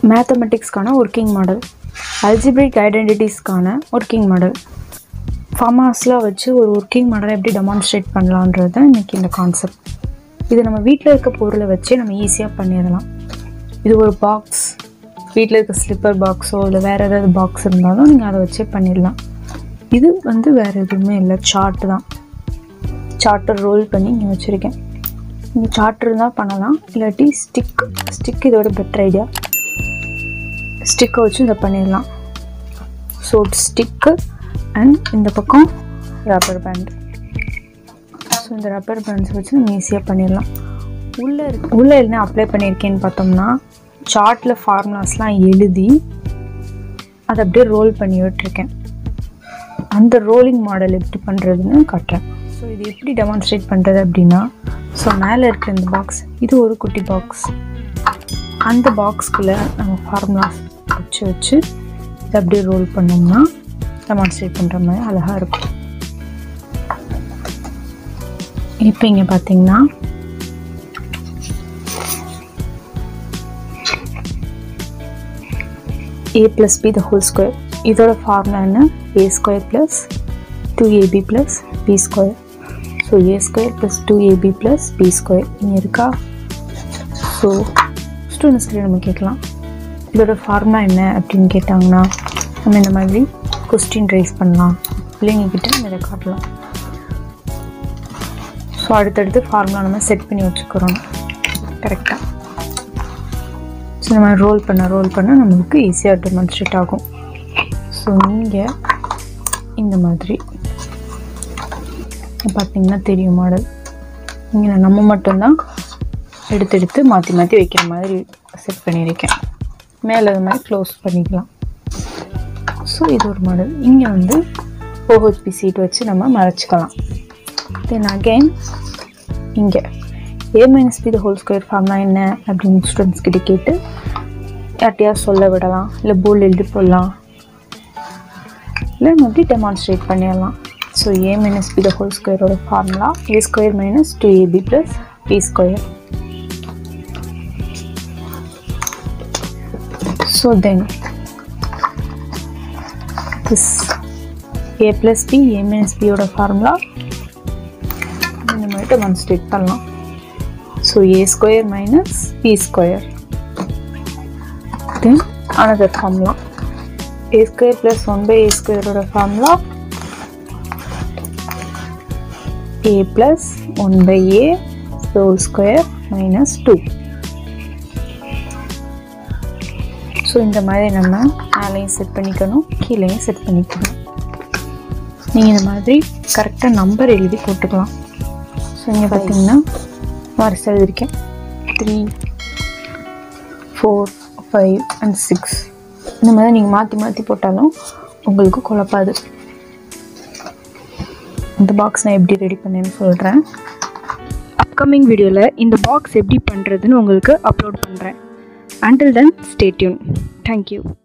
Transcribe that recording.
மேத்தமெட்டிக்ஸ்க்கான working model algebraic ஐடென்டிட்டிஸ்க்கான working model ஃபார்மாஸ்லாம் வச்சு ஒரு ஒர்க்கிங் மாடலை எப்படி டெமான்ஸ்ட்ரேட் பண்ணலான்றது தான் இன்றைக்கி இந்த கான்செப்ட் இது நம்ம வீட்டில் இருக்க பொருளை வச்சே நம்ம ஈஸியாக பண்ணிடலாம் இது ஒரு பாக்ஸ் வீட்டில் இருக்க ஸ்லிப்பர் பாக்ஸோ இல்லை வேறு ஏதாவது பாக்ஸ் இருந்தாலும் நீங்கள் அதை வச்சே பண்ணிடலாம் இது வந்து வேறு எதுவுமே இல்லை சார்ட்டு தான் சார்ட்டை ரோல் பண்ணி இங்கே வச்சுருக்கேன் நீங்கள் சார்ட் இருந்தால் பண்ணலாம் இல்லாட்டி ஸ்டிக் ஸ்டிக் இதோட பெட்டர் ஐடியா ஸ்டிக்கை வச்சு இதை பண்ணிடலாம் ஸோ ஸ்டிக்கு அண்ட் இந்த பக்கம் ரப்பர் பேண்ட் ஸோ இந்த ரப்பர் பேண்ட்ஸ் வச்சு நம்ம ஈஸியாக பண்ணிடலாம் உள்ளே இருக்கு உள்ளே என்ன அப்ளை பண்ணியிருக்கேன்னு பார்த்தோம்னா சார்ட்டில் ஃபார்முலாஸ்லாம் எழுதி அதை அப்படியே ரோல் பண்ணி விட்டுருக்கேன் அந்த ரோலிங் மாடல் எப்படி பண்ணுறதுன்னு காட்டுறேன் ஸோ இது எப்படி டெமான்ஸ்ட்ரேட் பண்ணுறது அப்படின்னா ஸோ மேலே இருக்கிற இந்த பாக்ஸ் இது ஒரு குட்டி பாக்ஸ் அந்த பாக்ஸ்குள்ளே நம்ம ஃபார்முலாஸ் வச்சு வச்சு இதை அப்படியே ரோல் பண்ணோம்னா டெமான்ஸ்ட்ரேட் பண்ணுற மாதிரி அழகாக இருக்கும் இப்போ இங்கே பார்த்தீங்கன்னா A plus B the whole square இதோட ஃபார்முலா என்ன A square plus two AB plus B square so A square plus two AB plus B square இங்கே இருக்கா ஸோ ஸ்டூடெண்ட்ஸ்கிட்ட நம்ம கேட்கலாம் இதோட ஃபார்முலா என்ன அப்படின்னு கேட்டாங்கன்னா நம்ம இந்த மாதிரி கொஸ்டின் ரைஸ் பண்ணலாம் பிள்ளைங்கக்கிட்ட நம்ம இதை காட்டலாம் ஸோ அடுத்தடுத்து ஃபார்முலா நம்ம செட் பண்ணி வச்சுக்கிறோம் கரெக்டாக ஸோ இந்த மாதிரி ரோல் பண்ண ரோல் பண்ண நம்மளுக்கு ஈஸியாக டெமான்ஸ்ட்ரேட் ஆகும் ஸோ நீங்கள் இந்த மாதிரி பார்த்தீங்கன்னா தெரியும் மாடல் இங்கே நம்ம மட்டும்தான் எடுத்து எடுத்து மாற்றி மாற்றி வைக்கிற மாதிரி செட் பண்ணியிருக்கேன் மேலே அது மாதிரி க்ளோஸ் பண்ணிக்கலாம் ஸோ இது ஒரு மாடல் இங்கே வந்து ஓஹெச்பி சீட் வச்சு நம்ம மறைச்சிக்கலாம் தென் அகெயின் இங்கே A minus B the whole square ஃபார்ம்னா என்ன அப்படின்னு ஸ்டூடெண்ட்ஸ் கிட்ட கேட்டு யார்ட்டையா சொல்ல விடலாம் இல்லை போர்டில் எழுதி போடலாம் இல்லை நம்ம எப்படி டெமான்ஸ்ட்ரேட் பண்ணிடலாம் so A minus B the whole ஸ்கொயரோட formula A square minus two AB plus B square so then this A plus B A minus பியோட ஃபார்முலா இந்த மாதிரி டெமான்ஸ்ட்ரேட் பண்ணலாம் so A square minus B square then another formula A square plus one by A ஸ்கொயரோட formula A plus one by A whole square minus two so இந்த மாதிரி நம்ம மேலேயும் set பண்ணிக்கணும் கீழேயும் செட் பண்ணிக்கணும் நீங்கள் இந்த மாதிரி கரெக்டாக நம்பர் எழுதி போட்டுக்கலாம் ஸோ இங்கே பார்த்தீங்கன்னா வரிசை எழுதியிருக்கேன் three four five and six இந்த மாதிரி நீங்கள் மாற்றி மாற்றி போட்டாலும் உங்களுக்கு குழப்பாது இந்த பாக்ஸ் நான் எப்படி ரெடி பண்ணேன்னு சொல்கிறேன் அப்கமிங் வீடியோவில் இந்த பாக்ஸ் எப்படி பண்ணுறதுன்னு உங்களுக்கு அப்லோட் பண்ணுறேன் அண்டில் தென் ஸ்டேட்யூன் தேங்க்யூ